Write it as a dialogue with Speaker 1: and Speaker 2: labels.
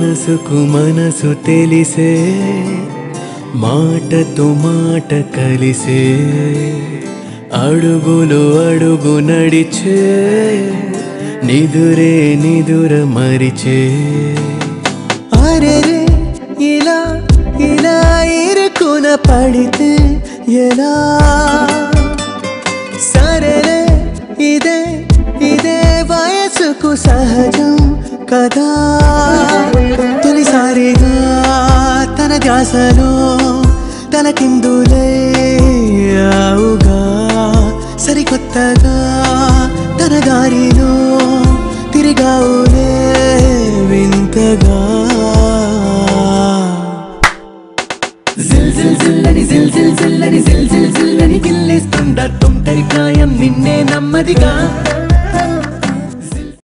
Speaker 1: మనసుకు మనసు తెలిసే మాటతో మాట కలిసే అడుగులు అడుగు నడిచే నిదురే నిదుర మరిచే అరెరే ఇలా ఇలా ఇరుకున పడితే ఎలా సరేలే ఇదే ఇదే వయసుకు సహజం కదా తొలిసారిగా తన ధ్యాసలో తన కిందులే ఆవుగా సరికొత్తగా తన దారిలో తిరిగావులే వింతగా జిల్ జిల్ జిల్లని జిల్ జిల్ జిల్లని జిల్ జిల్ జిల్లని గిల్లేస్తుందా తొంటరి ప్రాయం నిన్నే నమ్మదిగా